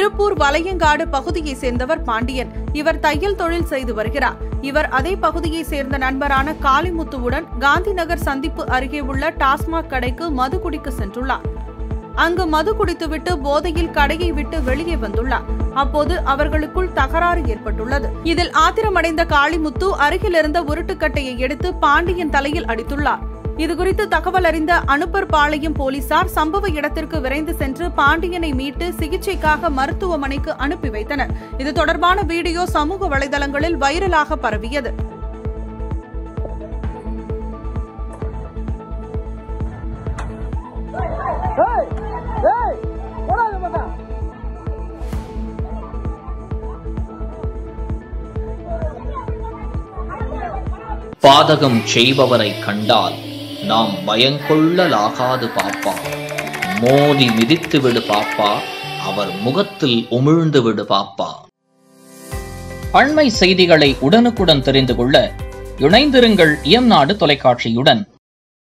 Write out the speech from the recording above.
திருப்பூர் வலையங்காடு பகுதியை சேர்ந்தவர் பாண்டியன் இவர் தையல் தொழில் செய்து வருகிறார் இவர் அதே பகுதியை சேர்ந்த நண்பரான காளிமுத்துவுடன் காந்திநகர் சந்திப்பு அருகே உள்ள டாஸ்மாக் கடைக்கு மது குடிக்க சென்றுள்ளார் அங்கு மது குடித்துவிட்டு போதையில் கடையை விட்டு வெளியே வந்துள்ளார் அப்போது அவர்களுக்குள் தகராறு ஏற்பட்டுள்ளது இதில் ஆத்திரமடைந்த காளிமுத்து அருகிலிருந்த உருட்டுக்கட்டையை எடுத்து பாண்டியன் தலையில் அடித்துள்ளார் இதுகுறித்து தகவல் அறிந்த அனுப்பர் பாளையம் போலீசார் சம்பவ இடத்திற்கு விரைந்து சென்று பாண்டியனை மீட்டு சிகிச்சைக்காக மருத்துவமனைக்கு அனுப்பி வைத்தனர் இது தொடர்பான வீடியோ சமூக வலைதளங்களில் வைரலாக பரவியது ஏய் ஏய் போடாத மாட்டா பாதகம் செய்பவரை கண்டால் நாம் பயங்கொள்ளலாகாது பாப்பா மோதி மிதித்து விடு பாப்பா அவர் முகத்தில் உமிழ்ந்து விடு பாப்பா அண்மை செய்திகளை உடனுக்குடன் தெரிந்து கொள்ள இணைந்திருங்கள் இயம்நாடு தொலைக்காட்சியுடன்